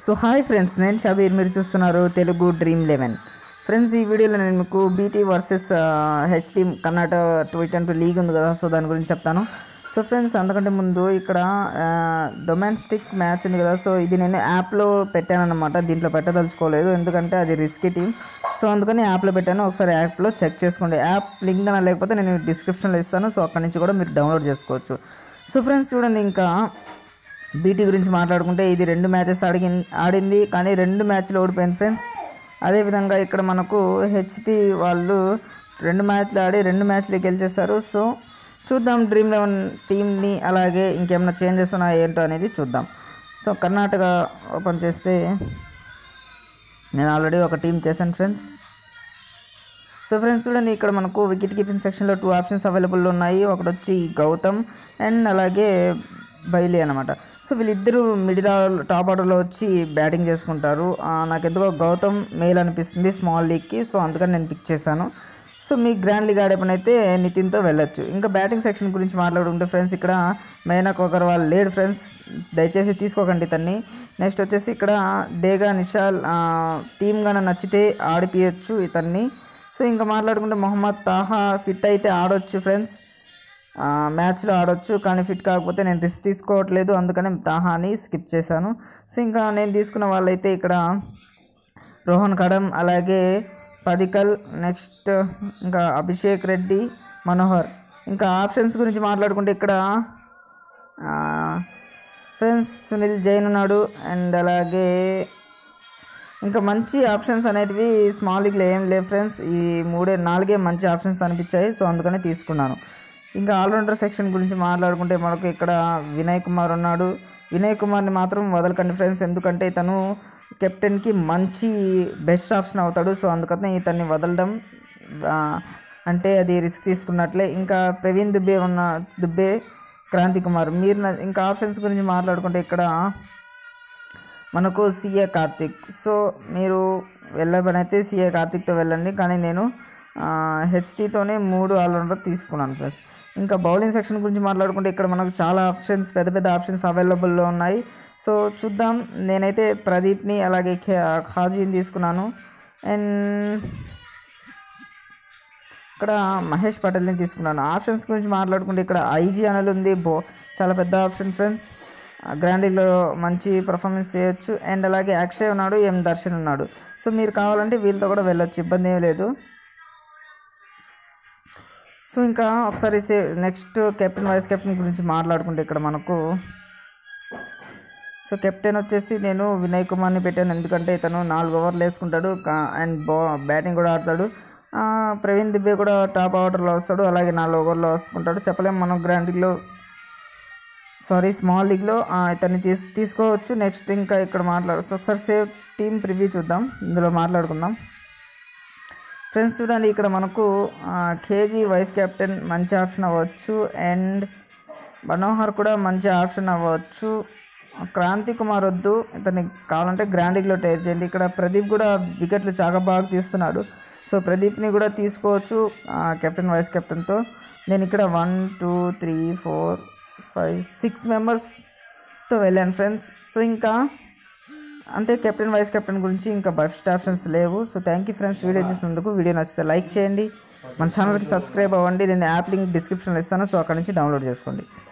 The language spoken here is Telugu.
సో హాయ్ ఫ్రెండ్స్ నేను షబీర్ మీరు చూస్తున్నారు తెలుగు డ్రీమ్ లెవెన్ ఫ్రెండ్స్ ఈ వీడియోలో నేను మీకు BT versus HT Karnataka twenty twenty league ఉంది కదా సో దాని గురించి చెప్తాను సో ఫ్రెండ్స్ అంతకంటే ముందు ఇక్కడ డొమెస్టిక్ మ్యాచ్ ఉంది కదా సో ఇది నేను యాప్లో పెట్టాను అనమాట దీంట్లో పెట్టదలుచుకోలేదు ఎందుకంటే అది రిస్కీ టీమ్ సో అందుకని యాప్లో పెట్టాను ఒకసారి యాప్లో చెక్ చేసుకోండి యాప్ లింక్ అయినా లేకపోతే నేను డిస్క్రిప్షన్లో ఇస్తాను సో అక్కడి నుంచి కూడా మీరు డౌన్లోడ్ చేసుకోవచ్చు సో ఫ్రెండ్స్ చూడండి ఇంకా బీటీ గురించి మాట్లాడుకుంటే ఇది రెండు మ్యాచెస్ ఆడి ఆడింది కానీ రెండు మ్యాచ్లు ఓడిపోయింది ఫ్రెండ్స్ అదేవిధంగా ఇక్కడ మనకు హెచ్టి వాళ్ళు రెండు మ్యాచ్లు ఆడి రెండు మ్యాచ్లు గెలిచేస్తారు సో చూద్దాం డ్రీమ్ లెవెన్ టీమ్ని అలాగే ఇంకేమైనా చేంజెస్ ఉన్నాయో ఏంటో అనేది చూద్దాం సో కర్ణాటక ఓపెన్ చేస్తే నేను ఆల్రెడీ ఒక టీం చేశాను ఫ్రెండ్స్ సో ఫ్రెండ్స్ చూడండి ఇక్కడ మనకు వికెట్ కీపింగ్ సెక్షన్లో టూ ఆప్షన్స్ అవైలబుల్ ఉన్నాయి ఒకటి వచ్చి గౌతమ్ అండ్ అలాగే బైలీ అనమాట సో వీళ్ళిద్దరూ మిడిల్ టాప్ ఆర్డర్లో వచ్చి బ్యాటింగ్ చేసుకుంటారు ఆ, నాకు ఎందుకో గౌతమ్ మేల్ అనిపిస్తుంది స్మాల్ లీగ్కి సో అందుకని నేను పిక్ చేశాను సో మీ గ్రాండ్ లీగ్ ఆడే పని అయితే నితిన్తో వెళ్ళొచ్చు ఇంకా బ్యాటింగ్ సెక్షన్ గురించి మాట్లాడుకుంటే ఫ్రెండ్స్ ఇక్కడ మెయినక్ ఒకరు వాళ్ళు లేడు ఫ్రెండ్స్ దయచేసి తీసుకోకండి ఇతన్ని నెక్స్ట్ వచ్చేసి ఇక్కడ డేగా నిషాల్ టీమ్గా నచ్చితే ఆడిపియచ్చు ఇతన్ని సో ఇంకా మాట్లాడుకుంటే మొహమ్మద్ తాహా ఫిట్ అయితే ఆడొచ్చు ఫ్రెండ్స్ ఆ, మ్యాచ్లో ఆడొచ్చు కానీ ఫిట్ కాకపోతే నేను రిస్క్ తీసుకోవట్లేదు అందుకని తాహాని స్కిప్ చేశాను సో ఇంకా నేను తీసుకున్న వాళ్ళైతే ఇక్కడ రోహన్ కడమ్ అలాగే పదికల్ నెక్స్ట్ ఇంకా అభిషేక్ రెడ్డి మనోహర్ ఇంకా ఆప్షన్స్ గురించి మాట్లాడుకుంటే ఇక్కడ ఆ, ఫ్రెండ్స్ సునీల్ జైన్ ఉన్నాడు అండ్ అలాగే ఇంకా మంచి ఆప్షన్స్ అనేటివి స్మాల్ లీగ్లో ఏం లేవు ఫ్రెండ్స్ ఈ మూడే నాలుగే మంచి ఆప్షన్స్ అనిపించాయి సో అందుకని తీసుకున్నాను ఇంకా ఆల్రౌండర్ సెక్షన్ గురించి మాట్లాడుకుంటే మనకు ఇక్కడ వినయ్ కుమార్ ఉన్నాడు వినయ్ కుమార్ని మాత్రం వదలకండి ఫ్రెండ్స్ ఎందుకంటే ఇతను కెప్టెన్కి మంచి బెస్ట్ ఆప్షన్ అవుతాడు సో అందుకని ఇతన్ని వదలడం ఆ, అంటే అది రిస్క్ తీసుకున్నట్లే ఇంకా ప్రవీణ్ దుబ్బే ఉన్న దుబ్బే క్రాంతి కుమార్ మీరు నా- ఇంకా ఆప్షన్స్ గురించి మాట్లాడుకుంటే ఇక్కడ మనకు సిఏ కార్తిక్ సో మీరు వెళ్ళే పని అయితే సిఏ కార్తిక్తో వెళ్ళండి కానీ నేను హెచ్టీతోనే మూడు ఆల్రౌండర్ తీసుకున్నాను ఫ్రెండ్స్ ఇంకా బౌలింగ్ సెక్షన్ గురించి మాట్లాడుకుంటే ఇక్కడ మనకు చాలా ఆప్షన్స్ పెద్ద పెద్ద ఆప్షన్స్ అవైలబుల్లో ఉన్నాయి సో చూద్దాం నేనైతే ప్రదీప్ని అలాగే ఖే- ఖాజీని తీసుకున్నాను అండ్ ఇక్కడ మహేష్ పటేల్ని తీసుకున్నాను ఆప్షన్స్ గురించి మాట్లాడుకుంటే ఇక్కడ ఐజీ అనేది ఉంది బో చాలా పెద్ద ఆప్షన్ ఫ్రెండ్స్ గ్రాండీలో మంచి పర్ఫార్మెన్స్ చేయొచ్చు అండ్ అలాగే అక్షయ్ ఉన్నాడు ఎం దర్శన్ ఉన్నాడు సో మీరు కావాలంటే వీళ్ళతో కూడా వెళ్ళొచ్చు ఇబ్బంది ఏమీ లేదు సో ఇంకా ఒకసారి నెక్స్ట్ కెప్టెన్ వైస్ కెప్టెన్ గురించి మాట్లాడుకుంటే ఇక్కడ మనకు సో కెప్టెన్ వచ్చేసి నేను వినయ్ కుమార్ని పెట్టాను ఎందుకంటే ఇతను నాలుగు ఓవర్లు వేసుకుంటాడు కా- అండ్ బా బ్యాటింగ్ కూడా ఆడతాడు ఆ, ప్రవీణ్ దిబ్బే కూడా టాప్ ఆర్డర్లో వస్తాడు అలాగే నాలుగు ఓవర్లో వస్తుంటాడు చెప్పలేము మనం గ్రాండ్ లీగ్లో సారీ స్మాల్ లీగ్లో ఆ, ఇతన్ని తీసు తీసుకోవచ్చు నెక్స్ట్ ఇంకా ఇక్కడ మాట్లాడు సో ఒకసారి సేవ్ టీమ్ ప్రివ్యూ చూద్దాం ఇందులో మాట్లాడుకుందాం ఫ్రెండ్స్ చూడండి ఇక్కడ మనకు కేజీ వైస్ కెప్టెన్ మంచి ఆప్షన్ అవ్వచ్చు అండ్ మనోహర్ కూడా మంచి ఆప్షన్ అవ్వచ్చు క్రాంతి కుమార్ వద్దు ఇతన్ని కావాలంటే గ్రాండ్ లీగ్లో టైర్ చేయండి ఇక్కడ ప్రదీప్ కూడా వికెట్లు చాలా బాగా తీస్తున్నాడు సో ప్రదీప్ని కూడా తీసుకోవచ్చు ఆ, కెప్టెన్ వైస్ కెప్టెన్తో నేను ఇక్కడ one two three four five six మెంబర్స్తో వెళ్ళాను ఫ్రెండ్స్ సో ఇంకా అంతే కెప్టెన్ వైస్ కెప్టెన్ గురించి ఇంకా బెస్ట్ ఆప్షన్స్ లేవు so thank you friends video చూసినందుకు వీడియో నచ్చితే లైక్ చేయండి మన ఛానల్కి సబ్స్క్రైబ్ అవ్వండి నేను యాప్ లింక్ డిస్క్రిప్షన్లో ఇస్తాను సో అక్కడ నుంచి డౌన్లోడ్ చేసుకోండి